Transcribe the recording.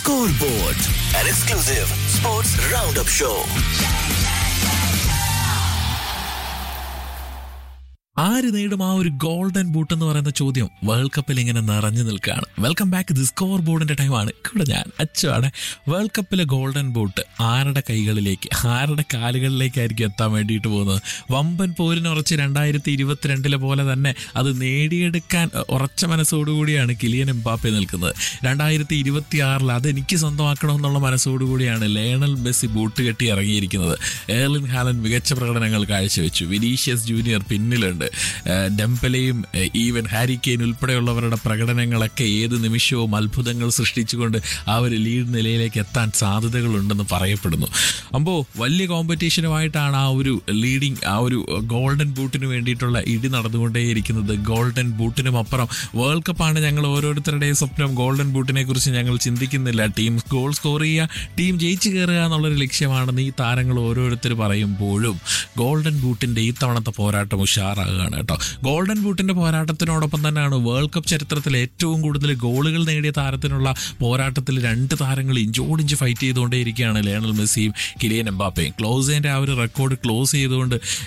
Scoreboard, an exclusive sports roundup show. ആര് നേടും ആ ഒരു ഗോൾഡൻ ബൂട്ട് എന്ന് പറയുന്ന ചോദ്യം വേൾഡ് കപ്പിൽ ഇങ്ങനെ നിറഞ്ഞു നിൽക്കുകയാണ് വെൽക്കം ബാക്ക് ദി സ്കോർ ബോർഡിന്റെ ടൈമാണ് ഇവിടെ ഞാൻ അച്ചുവാണ് വേൾഡ് കപ്പിലെ ഗോൾഡൻ ബൂട്ട് ആരുടെ കൈകളിലേക്ക് ആരുടെ കാലുകളിലേക്കായിരിക്കും എത്താൻ വേണ്ടിയിട്ട് പോകുന്നത് വമ്പൻ പോരിനുറച്ച് രണ്ടായിരത്തി ഇരുപത്തിരണ്ടിലെ പോലെ തന്നെ അത് നേടിയെടുക്കാൻ ഉറച്ച മനസ്സോടുകൂടിയാണ് കിലിയൻ എംപാപ്പെ നിൽക്കുന്നത് രണ്ടായിരത്തി ഇരുപത്തി ആറിൽ അത് എനിക്ക് സ്വന്തമാക്കണമെന്നുള്ള മനസ്സോടുകൂടിയാണ് ലേണൽ മെസ്സി ബൂട്ട് കെട്ടി ഇറങ്ങിയിരിക്കുന്നത് ഏർലിൻ ഹാലൻ മികച്ച പ്രകടനങ്ങൾ കാഴ്ചവെച്ചു വിനീഷ്യസ് ജൂനിയർ പിന്നിലുണ്ട് ഏഹ് ഡെംപലയും ഏഹ് ഈവൻ ഹാരി കെയ്ൻ ഉൾപ്പെടെയുള്ളവരുടെ പ്രകടനങ്ങളൊക്കെ ഏത് നിമിഷവും അത്ഭുതങ്ങൾ സൃഷ്ടിച്ചുകൊണ്ട് ആ ഒരു ലീഡ് നിലയിലേക്ക് എത്താൻ സാധ്യതകളുണ്ടെന്ന് പറയപ്പെടുന്നു അപ്പോൾ വലിയ കോമ്പറ്റീഷനുമായിട്ടാണ് ആ ഒരു ലീഡിങ് ആ ഒരു ഗോൾഡൻ ബൂട്ടിന് വേണ്ടിയിട്ടുള്ള ഇടി നടന്നുകൊണ്ടേയിരിക്കുന്നത് ഗോൾഡൻ ബൂട്ടിനും അപ്പുറം വേൾഡ് കപ്പാണ് ഞങ്ങൾ ഓരോരുത്തരുടെയും സ്വപ്നം ഗോൾഡൻ ബൂട്ടിനെ കുറിച്ച് ഞങ്ങൾ ചിന്തിക്കുന്നില്ല ടീം ഗോൾ സ്കോർ ചെയ്യുക ടീം ജയിച്ചു കയറുക എന്നുള്ളൊരു ലക്ഷ്യമാണെന്ന് ഈ താരങ്ങൾ ഓരോരുത്തർ പറയുമ്പോഴും ഗോൾഡൻ ബൂട്ടിന്റെ ഈ തവണത്തെ പോരാട്ടം ഉഷാറാകുകയാണ് കേട്ടോ ഗോൾഡൻ ബൂട്ടിന്റെ പോരാട്ടത്തിനോടൊപ്പം തന്നെയാണ് വേൾഡ് കപ്പ് ചരിത്രത്തിൽ ഏറ്റവും കൂടുതൽ ഗോളുകൾ നേടിയ താരത്തിനുള്ള പോരാട്ടത്തിൽ രണ്ട് താരങ്ങൾ ഇഞ്ചോടിഞ്ച് ഫൈറ്റ് ചെയ്തുകൊണ്ടേയിരിക്കുകയാണ് ലേണൽ മെസ്സിയും കിലിയൻ എംബാപ്പയും ക്ലോസേന്റെ ആ ഒരു റെക്കോർഡ് ക്ലോസ് ചെയ്തുകൊണ്ട്